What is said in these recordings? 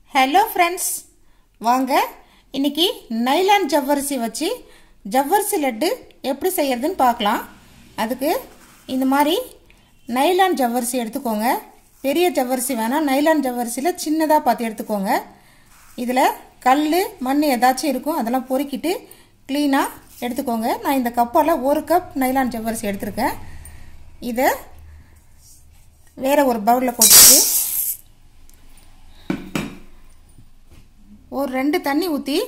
hello friends வாங்க இன்னைக்கு nylon ஜவ்வரிசி வச்சு ஜவ்வரிசி லட்டு எப்படி செய்யறதுன்னு பார்க்கலாம் அதுக்கு இந்த மாதிரி நைலான் ஜவ்வரிசி எடுத்துக்கோங்க பெரிய ஜவ்வரிசி வேணாம் நைலான் ஜவ்வரிசியில் சின்னதாக பார்த்து எடுத்துக்கோங்க இதில் கல் மண் ஏதாச்சும் இருக்கும் அதெல்லாம் பொறுக்கிட்டு க்ளீனாக எடுத்துக்கோங்க நான் இந்த கப்பால் ஒரு கப் நைலான் ஜவ்வரிசி எடுத்திருக்கேன் இதை வேற ஒரு பவுலில் போட்டுட்டு ஒரு ரெண்டு தண்ணி ஊற்றி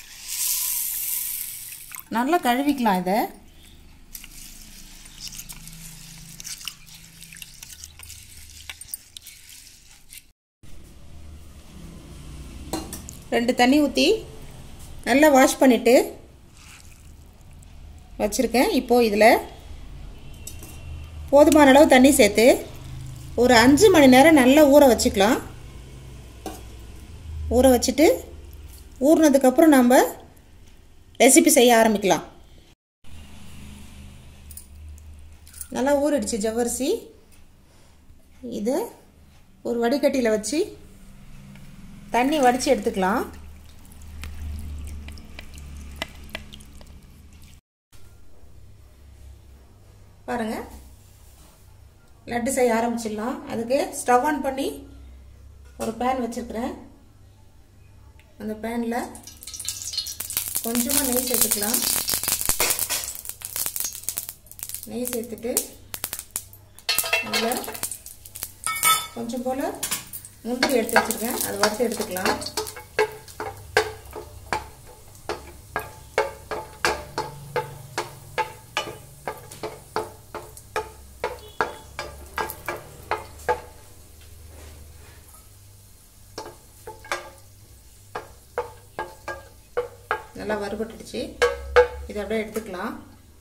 நல்லா கழுவிக்கலாம் இதை ரெண்டு தண்ணி ஊற்றி நல்லா வாஷ் பண்ணிவிட்டு வச்சுருக்கேன் இப்போது இதில் போதுமான அளவு தண்ணி சேர்த்து ஒரு அஞ்சு மணி நேரம் நல்லா ஊற வச்சுக்கலாம் ஊற வச்சுட்டு ஊறினதுக்கப்புறம் நம்ம ரெசிபி செய்ய ஆரம்பிக்கலாம் நல்லா ஊறிடுச்சு ஜவ்வரிசி இது ஒரு வடிகட்டியில் வச்சு தண்ணி வடித்து எடுத்துக்கலாம் பாருங்க லட்டு செய்ய ஆரம்பிச்சிடலாம் அதுக்கு ஸ்டவ் ஆன் பண்ணி ஒரு பேன் வச்சுருக்கிறேன் அந்த பேனில் கொஞ்சமாக நெய் சேர்த்துக்கலாம் நெய் சேர்த்துட்டு அதில் கொஞ்சம் போல் முந்திரி எடுத்து வச்சுருக்கேன் அதை வறுத்து எடுத்துக்கலாம் நல்லா வறுபட்டுடுச்சு இதை அப்படியே எடுத்துக்கலாம்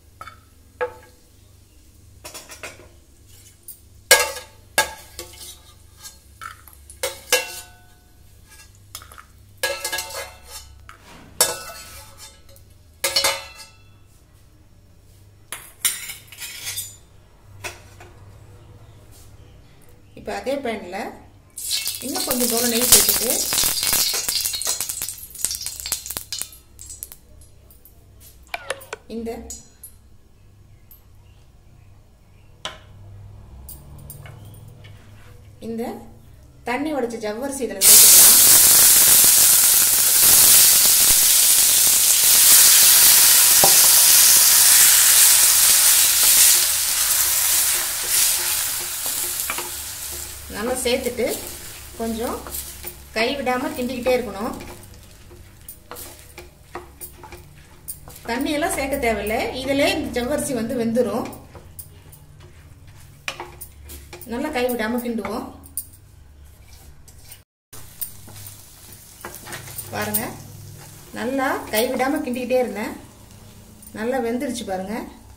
இப்போ அதே பேனில் இன்னும் கொஞ்சம் போல நெய் சேர்த்துட்டு இந்த இந்த தண்ணி உடைச்ச ஜவ்வரிசி இதில் சேர்த்துக்கலாம் நல்லா சேர்த்துட்டு கொஞ்சம் கை விடாமல் கிண்டிக்கிட்டே இருக்கணும் தண்ணியெல்லாம் சேர்க்க தேவையில்லை இதிலே ஜவ்வரிசி வந்து வெந்துடும் நல்லா கை விடாம கிண்டுவோம் பாருங்க நல்லா கை விடாம கிண்டிக்கிட்டே இருந்தேன் நல்லா வெந்துருச்சு பாருங்க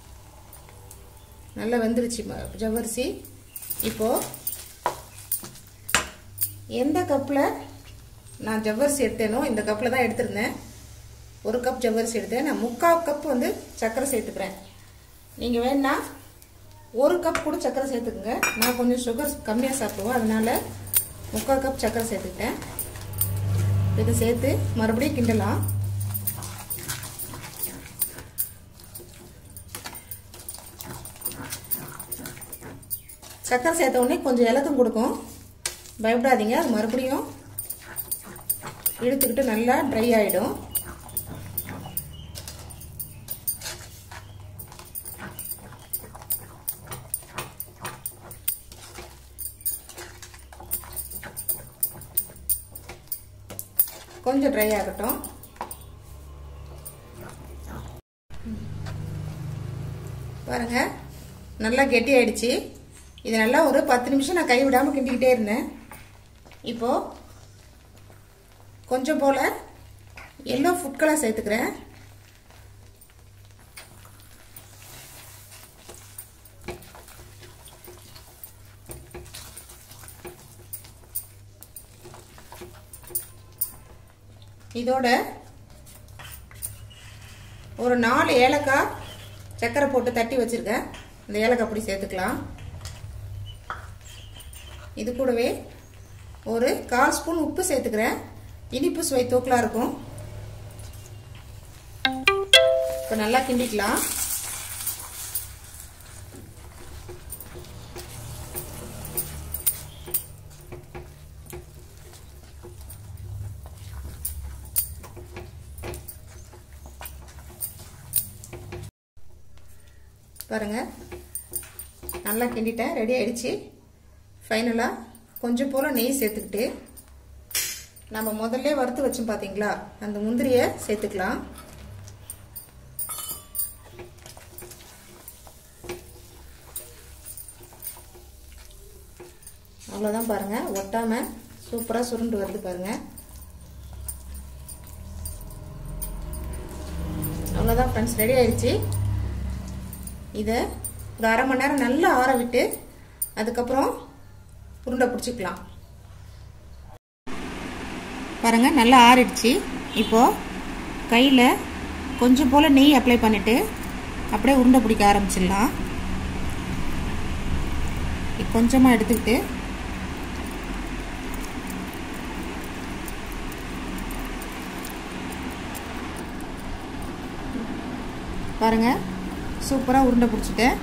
நல்லா வெந்துருச்சு ஜவ்வரிசி இப்போ எந்த கப்பில் நான் ஜவ்வரிசி எடுத்தேனோ இந்த கப்பில் தான் எடுத்திருந்தேன் ஒரு கப் ஜவ்வரிசி எடுத்தேன் நான் முக்கால் கப் வந்து சர்க்கரை சேர்த்துக்கிறேன் நீங்கள் வேணா ஒரு கப் கூட சர்க்கரை சேர்த்துக்குங்க நான் கொஞ்சம் சுகர் கம்மியாக சாப்பிடுவேன் அதனால முக்கால் கப் சர்க்கரை சேர்த்துக்கிட்டேன் இதை சேர்த்து மறுபடியும் கிண்டலாம் சர்க்கரை சேர்த்த உடனே கொஞ்சம் இலக்கம் கொடுக்கும் பயப்படாதீங்க அது மறுபடியும் இழுத்துக்கிட்டு நல்லா ட்ரை ஆகிடும் கொஞ்சம் ட்ரை ஆகட்டும் பாருங்க நல்லா கெட்டி ஆயிடுச்சு இது நல்லா ஒரு பத்து நிமிஷம் நான் கை விடாமல் கிண்டிக்கிட்டே இருந்தேன் இப்போ கொஞ்சம் போல எல்லோ ஃபுட் கலர் சேர்த்துக்கிறேன் இதோட ஒரு நாலு ஏலக்காய் சர்க்கரை போட்டு தட்டி வச்சிருக்கேன் இந்த ஏலக்காய் பொடி சேர்த்துக்கலாம் இது கூடவே ஒரு கால் ஸ்பூன் உப்பு சேர்த்துக்கிறேன் இனிப்பு சுவை தூக்கலாக இருக்கும் இப்போ நல்லா கிண்டிக்கலாம் பாருங்க நல்லா கிண்டிட்டேன் ரெடி ஆயிடுச்சு ஃபைனலாக கொஞ்சம் போல் நெய் சேர்த்துக்கிட்டு நம்ம முதல்ல வறுத்து வச்சோம் பார்த்தீங்களா அந்த முந்திரியை சேர்த்துக்கலாம் அவ்வளோதான் பாருங்கள் ஒட்டாமல் சூப்பராக சுருண்டு வருது பாருங்கள் அவ்வளோதான் ஃப்ரெண்ட்ஸ் ரெடி ஆயிடுச்சு இதை ஒரு அரை மணி நேரம் நல்லா ஆற விட்டு அதுக்கப்புறம் உருண்டை பிடிச்சிக்கலாம் பாருங்கள் நல்லா ஆறிடுச்சு இப்போது கையில் கொஞ்சம் போல் நெய் அப்ளை பண்ணிவிட்டு அப்படியே உருண்டை பிடிக்க ஆரம்பிச்சிடலாம் கொஞ்சமாக எடுத்துக்கிட்டு பாருங்கள் சூப்பராக உருண்டை பிடிச்சிட்டேன்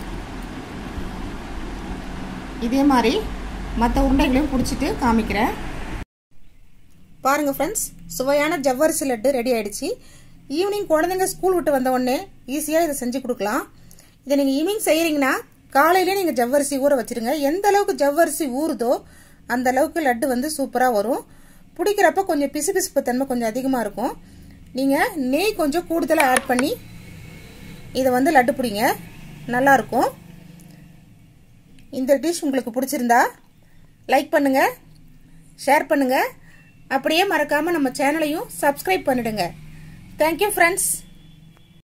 இதே மாதிரி மற்ற உருண்டைகளையும் பிடிச்சிட்டு காமிக்கிறேன் பாருங்கள் ஃப்ரெண்ட்ஸ் சுவையான ஜவ்வரிசி லட்டு ரெடி ஆயிடுச்சு ஈவினிங் குழந்தைங்க ஸ்கூல் விட்டு வந்த உடனே ஈஸியாக இதை செஞ்சு கொடுக்கலாம் இதை நீங்கள் ஈவினிங் செய்கிறீங்கன்னா காலையிலே நீங்கள் ஜவ்வரிசி ஊற வச்சிருங்க எந்த அளவுக்கு ஜவ்வரிசி ஊறுதோ அந்த அளவுக்கு லட்டு வந்து சூப்பராக வரும் பிடிக்கிறப்ப கொஞ்சம் பிசு பிசுப்பு தன்மை கொஞ்சம் அதிகமாக இருக்கும் நீங்கள் நெய் கொஞ்சம் கூடுதலாக ஆட் பண்ணி இதை வந்து லட்டு பிடிங்க நல்லாயிருக்கும் இந்த டிஷ் உங்களுக்கு பிடிச்சிருந்தா லைக் பண்ணுங்கள் ஷேர் பண்ணுங்கள் அப்படியே மறக்காமல் நம்ம சேனலையும் சப்ஸ்கிரைப் பண்ணிடுங்க தேங்க்யூ ஃப்ரெண்ட்ஸ்